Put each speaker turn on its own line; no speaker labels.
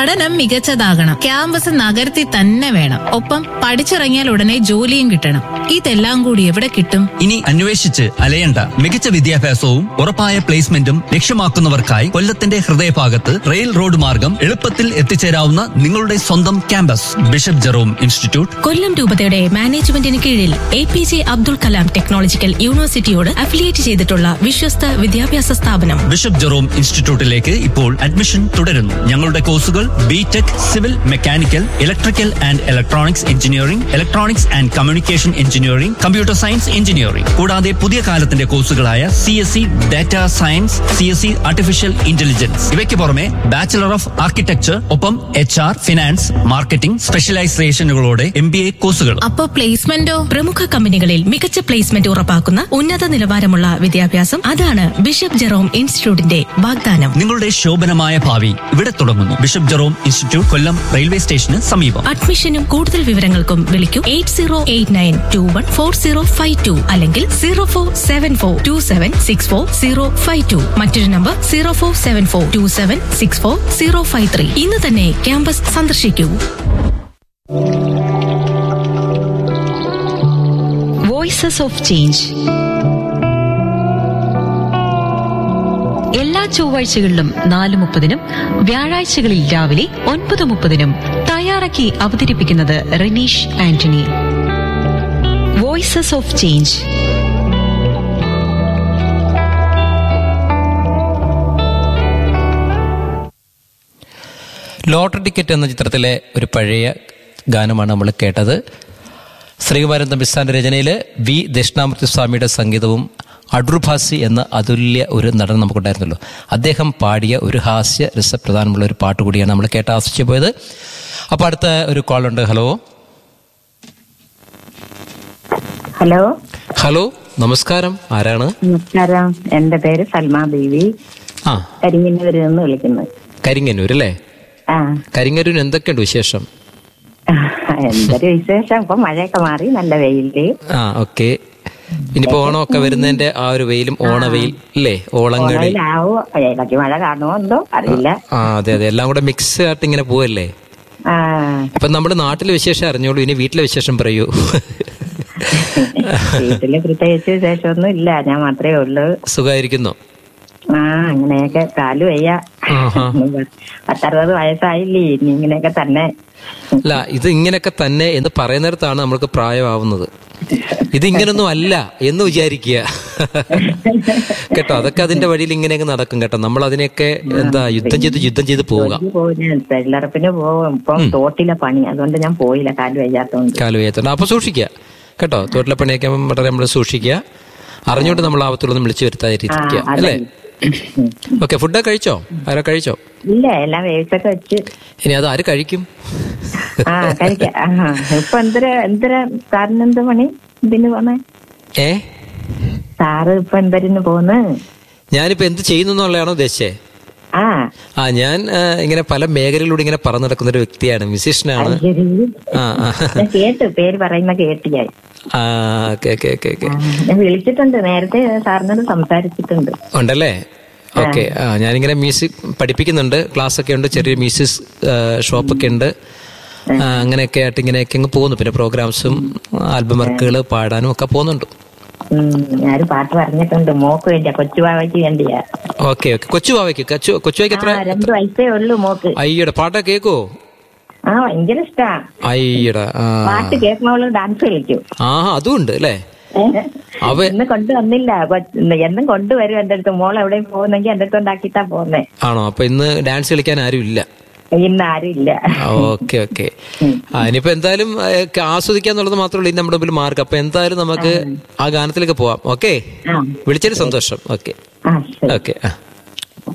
പഠനം മികച്ചതാകണം ക്യാമ്പസ് നഗരത്തിൽ തന്നെ വേണം ഒപ്പം പഠിച്ചിറങ്ങിയാൽ ഉടനെ ജോലിയും കിട്ടണം ഇതെല്ലാം കൂടി എവിടെ കിട്ടും
ഇനി അന്വേഷിച്ച് അലയണ്ട മികച്ച വിദ്യാഭ്യാസവും ഉറപ്പായ പ്ലേസ്മെന്റും ലക്ഷ്യമാക്കുന്നവർക്കായി കൊല്ലത്തിന്റെ ഹൃദയഭാഗത്ത് റെയിൽ റോഡ് മാർഗം എളുപ്പത്തിൽ എത്തിച്ചേരാവുന്ന നിങ്ങളുടെ സ്വന്തം campus Bishop Jerome Institute
Kollam രൂപതയുടെ മാനേജ്മെന്റിന് കീഴിൽ A P J Abdul Kalam technological യൂണിവേഴ്സിറ്റിയോട് അഫിലിയേറ്റ് ചെയ്തിട്ടുള്ള വിശ്വസ്ത വിദ്യാഭ്യാസ സ്ഥാപനം
ബിഷപ്പ് ജെറോം ഇൻസ്റ്റിറ്റ്യൂട്ടിലേക്ക് ഇപ്പോൾ അഡ്മിഷൻ തുടരുന്നു ഞങ്ങളുടെ കോഴ്സുകൾ B tech civil mechanical electrical and electronics engineering electronics and communication engineering computer science engineering കൂടാതെ പുതിയ കാലത്തിന്റെ കോഴ്സുകളായ C S C data science C S C artificial intelligence ഇവയ്ക്ക് പുറമെ ബാച്ചിലർ ഓഫ് ആർക്കിടെക്ചർ ഒപ്പം എച്ച് ആർ ഫിനാൻസ് മാർക്കറ്റിംഗ് സ്പെഷ്യലൈസേഷനുകളോടെ M B A കോഴ്സുകൾ
അപ്പോ പ്ലേസ്മെന്റോ
പ്രമുഖ കമ്പനികളിൽ മികച്ച പ്ലേസ്മെന്റ് ഉറപ്പാക്കുന്ന ഉന്നത നിലവാരമുള്ള വിദ്യാഭ്യാസം അതാണ് ബിഷപ്പ് ജെറോം ഇൻസ്റ്റിറ്റ്യൂട്ടിന്റെ വാഗ്ദാനം
നിങ്ങളുടെ ശോഭനമായ ഭാവി ഇവിടെ തുടങ്ങുന്നു Bishop Jerome Institute Kollam railway സ്റ്റേഷന് സമീപം
അഡ്മിഷനും കൂടുതൽ വിവരങ്ങൾക്കും വിളിക്കൂ eight zero eight nine two one four zero five two അല്ലെങ്കിൽ zero four seven four two seven six four zero five two മറ്റൊരു number zero four seven four two seven six four zero five three ഇന്ന് തന്നെ campus സന്ദർശിക്കൂ
voices of change എല്ലാ ചൊവ്വാഴ്ചകളിലും നാല് മുപ്പതിനും വ്യാഴാഴ്ചകളിൽ രാവിലെ ഒൻപത് മുപ്പതിനും തയ്യാറാക്കി അവതരിപ്പിക്കുന്നത് Raneesh Antony voices of change
lottery ticket എന്ന ചിത്രത്തിലെ ഒരു പഴയ ഗാനമാണ് നമ്മൾ കേട്ടത് ശ്രീകുമാരൻ തമ്പിസ്ഥാന്റെ രചനയിൽ വി ദക്ഷിണാമൂർത്തി സ്വാമിയുടെ സംഗീതവും അടൂർഭാസി എന്ന അതുല്യ ഒരു നടൻ നമുക്കുണ്ടായിരുന്നല്ലോ അദ്ദേഹം പാടിയ ഒരു ഹാസ്യ രസപ്രധാനമുള്ള ഒരു പാട്ട് കൂടിയാണ് നമ്മൾ കേട്ട് ആസ്വദിച്ചു പോയത് അപ്പോൾ അടുത്ത ഒരു കോൾ ഉണ്ട് ഹലോ
ഹലോ
ഹലോ നമസ്കാരം ആരാണ്
നമസ്കാരം എന്റെ പേര് സൽമ ബീവി
ആ
കരിങ്ങിന്നൂരിൽ നിന്ന് വിളിക്കുന്നത്
കരിങ്ങന്നൂർ അല്ലേ
ആ
കരിങ്ങന്നൂരിന് എന്തൊക്കെയുണ്ട് വിശേഷം
എന്തൊരു വിശേഷം ഇപ്പൊ മഴയൊക്കെ മാറി നല്ല വെയില്
ആ ഓക്കെ ഇനിയിപ്പോ ഓണമൊക്കെ വരുന്നതിന്റെ ആ ഒരു വെയിലും ഓണവെയിൽ അല്ലേ ഓളങ്ങളി
ഓണയിലാവോ ഇടയ്ക്ക് മഴ കാണുമോ എന്തോ അറിയില്ല
ആ അതെ അതെ എല്ലാം കൂടെ മിക്സ് ആയിട്ട് ഇങ്ങനെ പോവല്ലേ
ആ
ഇപ്പൊ നമ്മുടെ നാട്ടിലെ വിശേഷം അറിഞ്ഞോളൂ ഇനി വീട്ടിലെ വിശേഷം പറയൂ
വീട്ടില് പ്രത്യേകിച്ച് വിശേഷമൊന്നും ഇല്ല ഞാൻ മാത്രമേ ഉള്ളൂ
സുഖമായിരിക്കുന്നു
ആ അങ്ങനെയൊക്കെ കാല് വയ്യ
ആഹാ.
പത്തറുപത് വയസ്സായില്ലേ ഇനി ഇങ്ങനെയൊക്കെ തന്നെ
അല്ല ഇത് ഇങ്ങനെയൊക്കെ തന്നെ എന്ന് പറയുന്നിടത്താണ് നമ്മൾക്ക് പ്രായമാവുന്നത് ഇത് ഇങ്ങനൊന്നും അല്ല എന്ന് വിചാരിക്കുക കേട്ടോ അതൊക്കെ അതിന്റെ വഴിയിൽ ഇങ്ങനെയൊക്കെ നടക്കും കേട്ടോ നമ്മൾ അതിനെയൊക്കെ എന്താ യുദ്ധം ചെയ്ത് യുദ്ധം ചെയ്ത് പോവുക
ജോലിക്ക് പോകും ഞാൻ തൊഴിലുറപ്പിന് പോകും ഇപ്പം തോട്ടിലെ പണി അതുകൊണ്ട് ഞാൻ പോയില്ല കാല് വയ്യാത്തോണ്ട്
കാല് വയ്യാത്തോണ്ട് അപ്പൊ സൂക്ഷിക്കുക കേട്ടോ തോട്ടിലെ പണിയൊക്കെ വളരെ നമ്മൾ സൂക്ഷിക്കുക അറിഞ്ഞുകൊണ്ട് നമ്മൾ ആപത്തുള്ളൊന്നും വിളിച്ചു വരുത്താതിരിക്കുക
ആ, അതെ.
അല്ലേ ഓക്കെ ഫുഡൊക്കെ കഴിച്ചോ ആരോ കഴിച്ചോ
ഇല്ല എല്ലാം വേവിച്ചൊക്കെ വെച്ച്
ഇനി അത് ആര് കഴിക്കും
ആ കഴിക്കാം ആ ഇപ്പൊ എന്തൊരു എന്തൊരു സാറിന് എന്ത് പണി ഇതിന് പോന്നെ
ഏ
സാറ് ഇപ്പൊ എന്തരിന് പോന്ന്
ഞാനിപ്പോ എന്ത് ചെയ്യുന്നു എന്നുള്ളതാണോ ഉദ്ദേശിച്ചേ
ആ
ആ ഞാൻ ആ, ഇങ്ങനെ പല മേഖലയിലൂടെ ഇങ്ങനെ പറന്നു നടക്കുന്ന ഒരു വ്യക്തിയാണ് മ്യൂസീഷ്യനാണ്
അത് ശരി
ആ ആ
ഞാൻ കേട്ടു പേര് പറയുന്ന കേട്ട് ഞാൻ
ആ ഓക്കെ ഓക്കെ ഓക്കെ ഓക്കെ
ആ, ഞാൻ വിളിച്ചിട്ടുണ്ട് നേരത്തെ സാറിനോട് സംസാരിച്ചിട്ടുണ്ട്
ഉണ്ടല്ലേ ഓക്കെ ആ ഞാനിങ്ങനെ മ്യൂസിക് പഠിപ്പിക്കുന്നുണ്ട് ക്ലാസ് ഒക്കെ ഉണ്ട് ചെറിയ മ്യൂസിക് ഷോപ്പൊക്കെ ഉണ്ട് ആ, അങ്ങനെയൊക്കെ ആയിട്ട് ഇങ്ങനെയൊക്കെ അങ്ങ് പോകുന്നു പിന്നെ പ്രോഗ്രാംസും ആൽബം വർക്കുകൾ പാടാനും ഒക്കെ പോകുന്നുണ്ട്
ഉം ഞാനൊരു പാട്ട് പറഞ്ഞിട്ടുണ്ട് മോക്ക് വേണ്ടിയാ കൊച്ചുവാവയ്ക്ക് വേണ്ടിയാ
ഓക്കെ ഓക്കെ കൊച്ചു ബാവയ്ക്ക് കൊച്ചു കൊച്ചുവായ്ക്ക് എത്ര
ആ രണ്ടു വയസ്സേ ഉള്ളൂ മോക്ക്
അയ്യടാ പാട്ടൊക്കെ കേക്കോ
ആ ഭയങ്കര ഇഷ്ടാ
അയ്യടാ ആ
പാട്ട് കേൾക്കുമ്പോൾ ഡാൻസ് കളിക്കും
ആ അതും ഉണ്ട് അല്ലേ അവ
ഇന്ന് കൊണ്ടുവന്നില്ല കൊച്ച്- എന്നും കൊണ്ടുവരും എന്റെ അടുത്ത് മോൾ എവിടെയും പോകുന്നെങ്കിൽ എന്റെ അടുത്ത് ഉണ്ടാക്കിട്ടാ പോന്നേ
ആണോ അപ്പൊ ഇന്ന് ഡാൻസ് കളിക്കാൻ ആരും ഇല്ല
ഇന്ന് ആരും ഇല്ല
ഓക്കെ ഓക്കെ ആ ഇനിയിപ്പോ എന്തായാലും ഏ, ആസ്വദിക്കാന്നുള്ളത് മാത്രമേ ഉള്ളൂ ഇനി നമ്മുടെ മുമ്പിൽ മാർക്ക് അപ്പൊ എന്തായാലും നമുക്ക് ആ ഗാനത്തിലേക്ക് പോവാം ഓക്കെ
ആ
വിളിച്ചതിന് സന്തോഷം ഓക്കെ
ആ ശരി
ഓക്കെ ആ